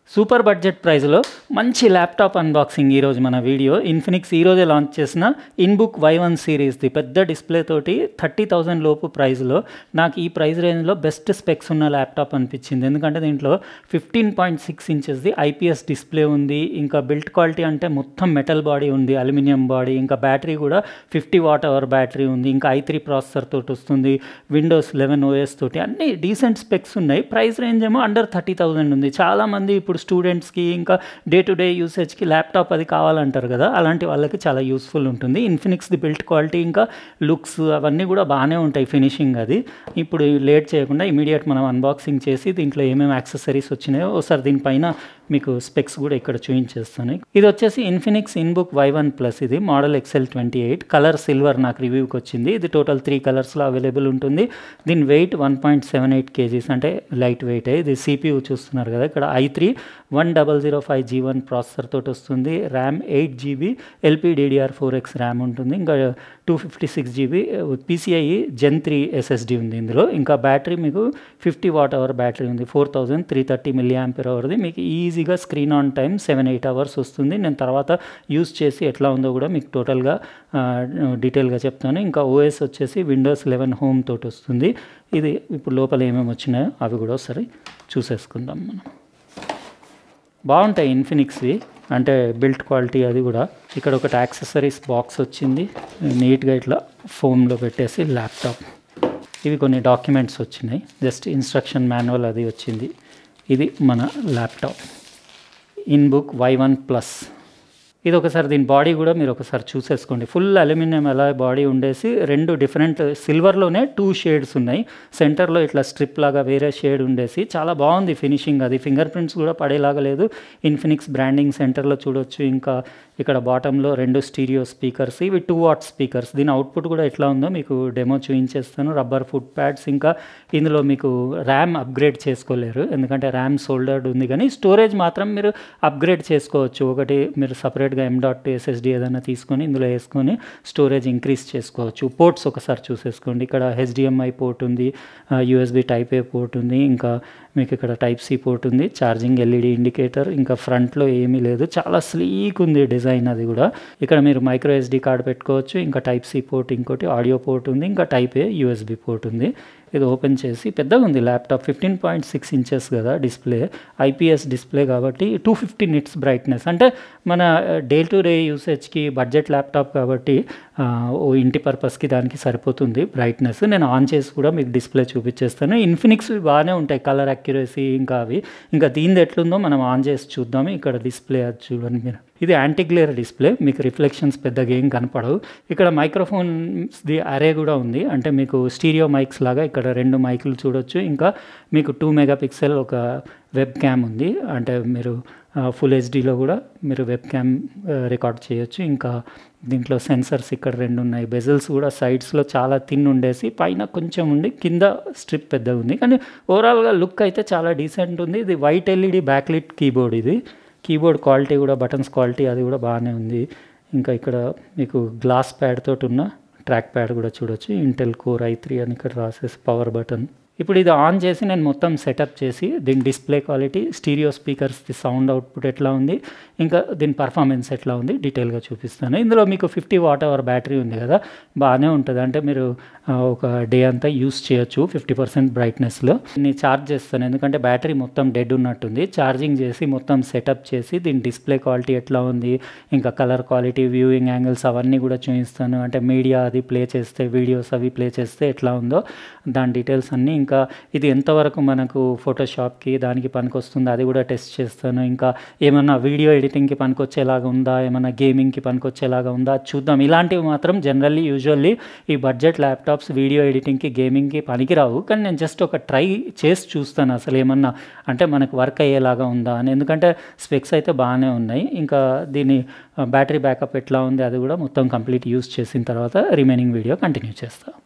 super budget ప్రైస్లో మంచి laptop unboxing ఈరోజు మన వీడియో ఇన్ఫినిక్స్ ఈరోజే లాంచ్ చేసిన ఇన్బుక్ వై వన్ సిరీస్ది పెద్ద డిస్ప్లే తోటి థర్టీ థౌజండ్ లోపు ప్రైస్లో నాకు ఈ ప్రైస్ రేంజ్లో బెస్ట్ స్పెక్స్ ఉన్న ల్యాప్టాప్ అనిపించింది ఎందుకంటే దీంట్లో ఫిఫ్టీన్ పాయింట్ సిక్స్ ఇంచెస్ది ఐపీఎస్ డిస్ప్లే ఉంది ఇంకా బిల్ట్ క్వాలిటీ అంటే మొత్తం మెటల్ బాడీ ఉంది అల్యూమినియం బాడీ ఇంకా బ్యాటరీ కూడా ఫిఫ్టీ వాట్ అవర్ బ్యాటరీ ఉంది ఇంకా ఐ త్రీ ప్రాసెసర్ తోటి వస్తుంది విండోస్ లెవెన్ ఓఎస్ తోటి అన్ని డీసెంట్ స్పెక్స్ ఉన్నాయి ప్రైస్ రేంజ్ ఏమో అండర్ థర్టీ థౌజండ్ ఉంది చాలామంది ఇప్పుడు స్టూడెంట్స్కి ఇంకా డే టు డే యూసేజ్కి ల్యాప్టాప్ అది కావాలంటారు కదా అలాంటి వాళ్ళకి చాలా యూస్ఫుల్ ఉంటుంది ఇన్ఫినిక్స్ది బిల్ట్ క్వాలిటీ ఇంకా లుక్స్ అవన్నీ కూడా బాగానే ఉంటాయి ఫినిషింగ్ అది ఇప్పుడు లేట్ చేయకుండా ఇమీడియట్ మనం అన్బాక్సింగ్ చేసి దీంట్లో ఏమేమి యాక్సెసరీస్ వచ్చినాయో ఒకసారి దీనిపైన మీకు స్పెక్స్ కూడా ఇక్కడ చూపించేస్తాను ఇది వచ్చేసి Infinix InBook Y one plus ఇది model XL twenty eight colour silver నాకు రివ్యూకి వచ్చింది ఇది టోటల్ త్రీ కలర్స్లో అవైలబుల్ ఉంటుంది దీని weight one point seven eight KGs అంటే లైట్ వెయిట్ ఇది సిపియూ చూస్తున్నారు కదా ఇక్కడ I three one double zero five G one processor తోటి వస్తుంది RAM eight GB LPDDR four X RAM ఉంటుంది ఇంకా two fifty six GB PCI gen three SSD ఉంది ఇందులో ఇంకా బ్యాటరీ మీకు ఫిఫ్టీ వాట్ అవర్ బ్యాటరీ ఉంది four thousand three thirty milli ampere అవర్ది మీకు ఈజీగా screen on time seven eight hours వస్తుంది నేను తర్వాత యూస్ చేసి ఎట్లా ఉందో కూడా మీకు టోటల్గా డీటెయిల్గా చెప్తాను ఇంకా ఓఎస్ వచ్చేసి విండోస్ లెవెన్ హోమ్ తోటి వస్తుంది ఇది ఇప్పుడు లోపల ఏమేమి వచ్చినాయో అవి కూడా ఒకసారి చూసేసుకుందాం మనం బాగుంటాయి ఇన్ఫినిక్స్వి అంటే బిల్ట్ క్వాలిటీ అది కూడా ఇక్కడ ఒకటి యాక్సెసరీస్ బాక్స్ వచ్చింది నీట్గా ఇట్లా ఫోమ్లో పెట్టేసి ల్యాప్టాప్ ఇవి కొన్ని డాక్యుమెంట్స్ వచ్చినాయి జస్ట్ ఇన్స్ట్రక్షన్ మాన్యువల్ అది వచ్చింది ఇది మన laptop InBook Y one plus ఇది ఒకసారి దీని బాడీ కూడా మీరు ఒకసారి చూసేసుకోండి ఫుల్ అల్యూమినియం ఎలా బాడీ ఉండేసి రెండు డిఫరెంట్ సిల్వర్లోనే టూ షేడ్స్ ఉన్నాయి సెంటర్లో ఇట్లా స్ట్రిప్ లాగా వేరే షేడ్ ఉండేసి చాలా బాగుంది ఫినిషింగ్ అది ఫింగర్ ప్రింట్స్ కూడా పడేలాగా లేదు ఇన్ఫినిక్స్ బ్రాండింగ్ సెంటర్లో చూడొచ్చు ఇంకా ఇక్కడ బాటంలో రెండు స్టీరియో స్పీకర్స్ ఇవి టూ వాట్ స్పీకర్స్ దీని అవుట్పుట్ కూడా ఎట్లా ఉందో మీకు డెమో చూపించేస్తాను రబ్బర్ ఫుట్ ప్యాడ్స్ ఇంకా ఇందులో మీకు ర్యామ్ అప్గ్రేడ్ చేసుకోలేరు ఎందుకంటే ర్యామ్ సోల్డర్డ్ ఉంది కానీ స్టోరేజ్ మాత్రం మీరు అప్గ్రేడ్ చేసుకోవచ్చు ఒకటి మీరు సపరేట్గా ఎం డాట్ ఎస్ఎస్డి ఏదైనా తీసుకొని ఇందులో వేసుకొని స్టోరేజ్ ఇంక్రీజ్ చేసుకోవచ్చు పోర్ట్స్ ఒకసారి చూసేసుకోండి ఇక్కడ హెచ్డిఎంఐ పోర్ట్ ఉంది యూఎస్బి టైప్ ఏ పోర్ట్ ఉంది ఇంకా మీకు ఇక్కడ టైప్ సి పోర్ట్ ఉంది ఛార్జింగ్ ఎల్ఈడి ఇండికేటర్ ఇంకా ఫ్రంట్లో ఏమీ లేదు చాలా స్లీక్ ఉంది డిజైన్ అది కూడా ఇక్కడ మీరు మైక్రో ఎస్డి కార్డ్ పెట్టుకోవచ్చు ఇంకా టైప్ సి పోర్ట్ ఇంకోటి ఆడియో పోర్ట్ ఉంది ఇంకా టైప్ ఏ యూఎస్బి పోర్ట్ ఉంది ఇది ఓపెన్ చేసి పెద్దగా ఉంది laptop fifteen point six inches కదా డిస్ప్లే ఐపీఎస్ డిస్ప్లే కాబట్టి టూ ఫిఫ్టీ నిట్స్ బ్రైట్నెస్ అంటే మన డే టు డే యూసేజ్కి బడ్జెట్ ల్యాప్టాప్ కాబట్టి ఓ ఇంటి పర్పస్కి దానికి సరిపోతుంది బ్రైట్నెస్ నేను ఆన్ చేసి కూడా మీకు డిస్ప్లే చూపించేస్తాను ఇన్ఫినిక్స్ బాగానే ఉంటాయి కలర్ అక్యురసీ ఇంకా అవి ఇంకా దీనిది ఎట్లుందో మనం ఆన్ చేసి చూద్దాము ఇక్కడ డిస్ప్లే అది చూడండి మీరు ఇది యాంటీ గ్లేర్ డిస్ప్లే మీకు రిఫ్లెక్షన్స్ పెద్దగా ఏం కనపడవు ఇక్కడ మైక్రోఫోన్స్ది అరే కూడా ఉంది అంటే మీకు స్టీరియో మైక్స్ లాగా ఇక్కడ రెండు మైకులు చూడొచ్చు ఇంకా మీకు టూ మెగా పిక్సెల్ ఒక వెబ్ క్యామ్ ఉంది అంటే మీరు ఫుల్ హెచ్డీలో కూడా మీరు వెబ్ క్యామ్ రికార్డ్ చేయొచ్చు ఇంకా దీంట్లో సెన్సర్స్ ఇక్కడ రెండు ఉన్నాయి బెజల్స్ కూడా సైడ్స్లో చాలా థిన్ ఉండేసి పైన కొంచెం ఉండి కింద స్ట్రిప్ పెద్దగా ఉంది కానీ ఓవరాల్గా లుక్ అయితే చాలా డీసెంట్ ఉంది ఇది వైట్ ఎల్ఈడి బ్యాక్లిట్ కీబోర్డ్ ఇది కీబోర్డ్ క్వాలిటీ కూడా బటన్స్ క్వాలిటీ అది కూడా బాగానే ఉంది ఇంకా ఇక్కడ మీకు గ్లాస్ ప్యాడ్ తోటి ఉన్న ట్రాక్ ప్యాడ్ కూడా చూడొచ్చు ఇంటెల్ కోర్ ఐ త్రీ అని ఇక్కడ రాసేసి పవర్ బటన్ ఇప్పుడు ఇది ఆన్ చేసి నేను మొత్తం సెటప్ చేసి దీని డిస్ప్లే క్వాలిటీ స్టీరియో స్పీకర్స్ది సౌండ్ అవుట్పుట్ ఎట్లా ఉంది ఇంకా దీని పర్ఫార్మెన్స్ ఎట్లా ఉంది డీటెయిల్గా చూపిస్తాను ఇందులో మీకు ఫిఫ్టీ వాట్ అవర్ బ్యాటరీ ఉంది కదా బాగానే ఉంటుంది అంటే మీరు ఒక డే అంతా యూస్ చేయొచ్చు ఫిఫ్టీ పర్సెంట్ బ్రైట్నెస్లో నేను ఛార్జ్ చేస్తాను ఎందుకంటే బ్యాటరీ మొత్తం డెడ్ ఉన్నట్టుంది ఛార్జింగ్ చేసి మొత్తం సెటప్ చేసి దీని డిస్ప్లే క్వాలిటీ ఎట్లా ఉంది ఇంకా కలర్ క్వాలిటీ వ్యూయింగ్ యాంగిల్స్ అవన్నీ కూడా చూపిస్తాను అంటే మీడియా అది ప్లే చేస్తే వీడియోస్ అవి ప్లే చేస్తే ఎట్లా ఉందో దాని డీటెయిల్స్ అన్నీ ఇంకా ఇది ఎంతవరకు మనకు ఫోటోషాప్కి దానికి పనికొస్తుందో అది కూడా టెస్ట్ చేస్తాను ఇంకా ఏమన్నా వీడియో ఎడిటింగ్కి పనికొచ్చేలాగా ఉందా ఏమన్నా గేమింగ్కి పనికొచ్చేలాగా ఉందా చూద్దాం ఇలాంటివి మాత్రం జనరల్లీ యూజువల్లీ ఈ బడ్జెట్ ల్యాప్టాప్స్ వీడియో ఎడిటింగ్కి గేమింగ్కి పనికిరావు కానీ నేను జస్ట్ ఒక ట్రై చేసి చూస్తాను అసలు ఏమన్నా అంటే మనకు వర్క్ అయ్యేలాగా ఉందా అని ఎందుకంటే స్పెక్స్ అయితే బాగానే ఉన్నాయి ఇంకా దీని బ్యాటరీ బ్యాకప్ ఎట్లా ఉంది అది కూడా మొత్తం కంప్లీట్ యూస్ చేసిన తర్వాత రిమైనింగ్ వీడియో కంటిన్యూ చేస్తాను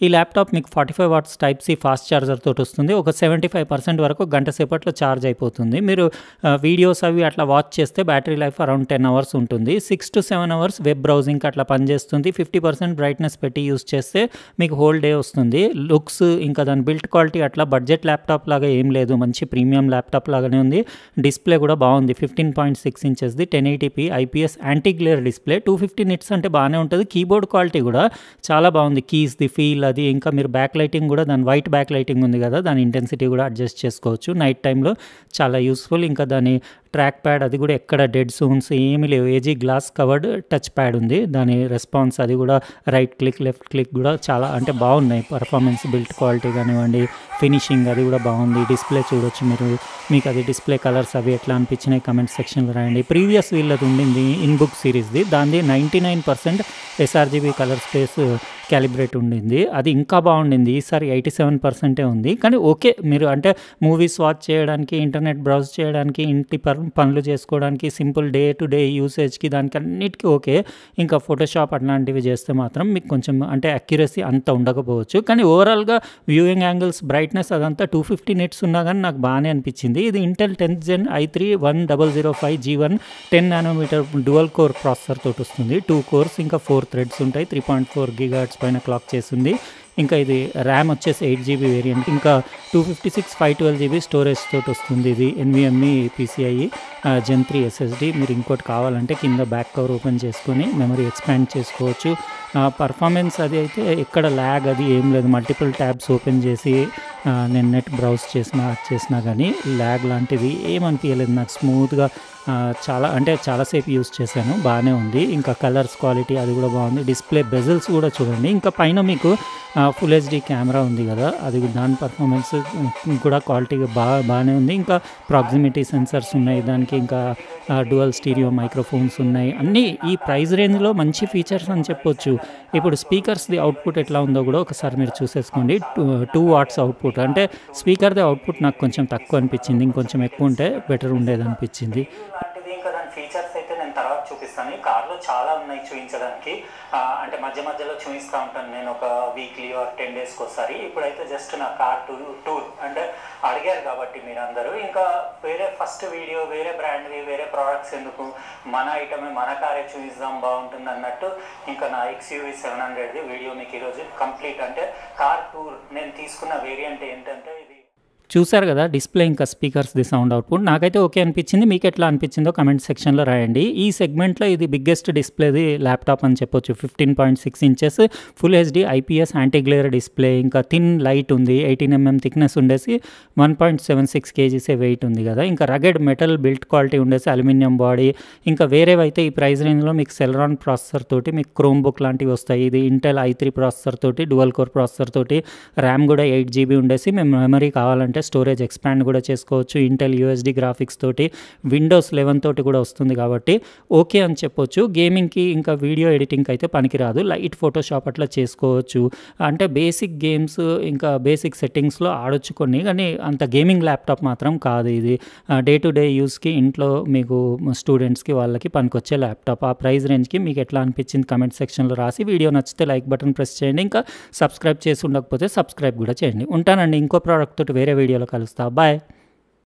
ఈ ల్యాప్టాప్ మీకు forty five watts type C fast charger తోటి వస్తుంది ఒక సెవెంటీ ఫైవ్ పర్సెంట్ వరకు గంట సేపట్లో ఛార్జ్ అయిపోతుంది మీరు వీడియోస్ అవి అట్లా వాచ్ చేస్తే battery life around ten hours ఉంటుంది six to seven hours web బ్రౌజింగ్కి అట్లా పనిచేస్తుంది ఫిఫ్టీ పర్సెంట్ బ్రైట్నెస్ పెట్టి యూస్ చేస్తే మీకు హోల్ డే వస్తుంది లుక్స్ ఇంకా దాని బిల్ట్ క్వాలిటీ అట్లా బడ్జెట్ ల్యాప్టాప్ లాగా ఏం లేదు మంచి ప్రీమియం ల్యాప్టాప్ లాగానే ఉంది డిస్ప్లే కూడా బాగుంది ఫిఫ్టీన్ పాయింట్ సిక్స్ ఇంచెస్ది ten eighty p IPS anti glare display two fifty nits అంటే బాగానే ఉంటుంది కీబోర్డ్ క్వాలిటీ కూడా చాలా బాగుంది కీస్ ది ఫీల్ అది ఇంకా మీరు బ్యాక్ లైటింగ్ కూడా దాని వైట్ బ్యాక్ లైటింగ్ ఉంది కదా దాని ఇంటెన్సిటీ కూడా అడ్జస్ట్ చేసుకోవచ్చు నైట్ టైంలో చాలా యూస్ఫుల్ ఇంకా దాని ట్రాక్ ప్యాడ్ అది కూడా ఎక్కడ డెడ్ జోన్స్ ఏమీ లేవు AG glass covered touch pad ఉంది దాని రెస్పాన్స్ అది కూడా రైట్ క్లిక్ లెఫ్ట్ క్లిక్ కూడా చాలా అంటే బాగున్నాయి పర్ఫార్మెన్స్ బిల్ట్ క్వాలిటీ కానివ్వండి ఫినిషింగ్ అది కూడా బాగుంది డిస్ప్లే చూడొచ్చు మీరు మీకు అది డిస్ప్లే కలర్స్ అవి ఎట్లా అనిపించినాయి కమెంట్ సెక్షన్లో రాయండి ప్రీవియస్ వీళ్ళది ఉండింది ఇన్ బుక్ సిరీస్ది దానిది ninety nine percent sRGB colour space calibrate ఉండింది అది ఇంకా బాగుండింది ఈసారి ఎయిటీ సెవెన్ పర్సెంటే ఉంది కానీ ఓకే మీరు అంటే మూవీస్ వాచ్ చేయడానికి ఇంటర్నెట్ బ్రౌజ్ చేయడానికి ఇంటి పనులు చేసుకోవడానికి సింపుల్ డే టు డే యూసేజ్కి దానికి అన్నిటికీ ఓకే ఇంకా ఫోటోషాప్ అట్లాంటివి చేస్తే మాత్రం మీకు కొంచెం అంటే అక్యురసీ అంత ఉండకపోవచ్చు కానీ ఓవరాల్గా వ్యూయింగ్ యాంగిల్స్ బ్రైట్నెస్ అదంతా టూ ఫిఫ్టీ నిట్స్ ఉన్నా కానీ నాకు బాగానే అనిపించింది ఇది Intel tenth gen I three one double zero five G one ten nanometre dual core processor తోటి వస్తుంది టూ కోర్స్ ఇంకా ఫోర్ థ్రెడ్స్ ఉంటాయి త్రీ పాయింట్ ఫోర్ గిగాట్స్ పైన క్లాక్ చేసింది ఇంకా ఇది ర్యామ్ వచ్చేసి ఎయిట్ జీబీ వేరియంట్ ఇంకా two fifty six five twelve GB storage తోటి వస్తుంది ఇది NVMe PCI gen three SSD మీరు ఇంకోటి కావాలంటే కింద బ్యాక్ కవర్ ఓపెన్ చేసుకొని మెమరీ ఎక్స్పాండ్ చేసుకోవచ్చు పర్ఫార్మెన్స్ అది అయితే ఎక్కడ ల్యాగ్ అది ఏం లేదు మల్టిపుల్ ట్యాబ్స్ ఓపెన్ చేసి నేను నెట్ బ్రౌజ్ చేసినా చేసినా కానీ ల్యాగ్ లాంటిది ఏమనిపించలేదు నాకు స్మూత్గా చాలా అంటే చాలాసేపు యూస్ చేశాను బాగానే ఉంది ఇంకా కలర్స్ క్వాలిటీ అది కూడా బాగుంది డిస్ప్లే బెజల్స్ కూడా చూడండి ఇంకా పైన మీకు ఫుల్ హెచ్డి కెమెరా ఉంది కదా అది దాని పర్ఫార్మెన్స్ కూడా క్వాలిటీ బాగా బాగానే ఉంది ఇంకా ప్రాక్సిమిటీ సెన్సర్స్ ఉన్నాయి దానికి ఇంకా డువల్ స్టీరియో మైక్రోఫోన్స్ ఉన్నాయి అన్నీ ఈ ప్రైస్ రేంజ్లో మంచి ఫీచర్స్ అని చెప్పొచ్చు ఇప్పుడు స్పీకర్స్ది అవుట్పుట్ ఎట్లా ఉందో కూడా ఒకసారి మీరు చూసేసుకోండి టూ వాట్స్ అవుట్పుట్ అంటే స్పీకర్ది అవుట్పుట్ నాకు కొంచెం తక్కువ అనిపించింది ఇంకొంచెం ఎక్కువ ఉంటే బెటర్ ఉండేది అనిపించింది ఇంకా దాని ఫీచర్స్ అయితే నేను తర్వాత చూపిస్తాను ఈ కార్లో చాలా ఉన్నాయి చూపించడానికి అంటే మధ్య మధ్యలో చూపిస్తూ ఉంటాను నేను ఒక వీక్లీ ఆర్ టెన్ డేస్కి ఒకసారి ఇప్పుడైతే జస్ట్ నా కార్ టూ టూర్ అంటే అడిగారు కాబట్టి మీరందరూ ఇంకా వేరే ఫస్ట్ వీడియో వేరే బ్రాండ్వి వేరే ప్రోడక్ట్స్ ఎందుకు మన ఐటమే మన కారే చూపిస్తాం బాగుంటుంది అన్నట్టు ఇంకా నా ఎక్స్యూవీ సెవెన్ హండ్రెడ్ది వీడియో మీకు ఈరోజు కంప్లీట్ అంటే కార్ టూర్ నేను తీసుకున్న వేరియంట్ ఏంటంటే ఇది చూసారు కదా డిస్ప్లే ఇంకా స్పీకర్స్ ది సౌండ్ అవుట్పుట్ నాకైతే ఓకే అనిపించింది మీకు ఎట్లా అనిపించిందో కమెంట్ సెక్షన్లో రాయండి ఈ సెగ్మెంట్లో ఇది బిగ్గెస్ట్ డిస్ప్లేది ల్యాప్టాప్ అని చెప్పొచ్చు fifteen point six inches full HD IPS anti glare display ఇంకా థిన్ లైట్ ఉంది ఎయిటీన్ ఎంఎం థిక్నెస్ ఉండేసి వన్ పాయింట్ సెవెన్ సిక్స్ కేజీసే వెయిట్ ఉంది కదా ఇంకా రగెడ్ మెటల్ బిల్ట్ క్వాలిటీ ఉండేసి అల్యూమినియం బాడీ ఇంకా వేరేవైతే ఈ ప్రైస్ రేంజ్లో మీకు సెల్రాన్ ప్రాసెసర్ తోటి మీకు క్రోమ్ బుక్ లాంటివి వస్తాయి ఇది ఇంటెల్ ఐ త్రీ ప్రాసెసర్ తోటి డువల్ కోర్ ప్రాసెసర్ తోటి ర్యామ్ కూడా ఎయిట్ జీబీ ఉండేసి మేము మెమరీ కావాలంటే స్టోరేజ్ ఎక్స్పాండ్ కూడా చేసుకోవచ్చు ఇంటెల్ యూఎస్డి గ్రాఫిక్స్ తోటి విండోస్ లెవెన్ తోటి కూడా వస్తుంది కాబట్టి ఓకే అని చెప్పొచ్చు గేమింగ్కి ఇంకా వీడియో ఎడిటింగ్కి అయితే పనికిరాదు లైట్ ఫోటోషాప్ అట్లా చేసుకోవచ్చు అంటే బేసిక్ గేమ్స్ ఇంకా బేసిక్ సెట్టింగ్స్లో ఆడొచ్చు కొన్ని కానీ అంత గేమింగ్ ల్యాప్టాప్ మాత్రం కాదు ఇది డే టు డే యూస్కి ఇంట్లో మీకు స్టూడెంట్స్కి వాళ్ళకి పనికొచ్చే ల్యాప్టాప్ ఆ ప్రైస్ రేంజ్కి మీకు ఎట్లా అనిపించింది కమెంట్ సెక్షన్లో రాసి వీడియో నచ్చితే లైక్ బటన్ ప్రెస్ చేయండి ఇంకా సబ్స్క్రైబ్ చేసి ఉండకపోతే సబ్స్క్రైబ్ కూడా చేయండి ఉంటానండి ఇంకో ప్రోడక్ట్ తోటి వేరే వీడియోలో కలుస్తా బాయ్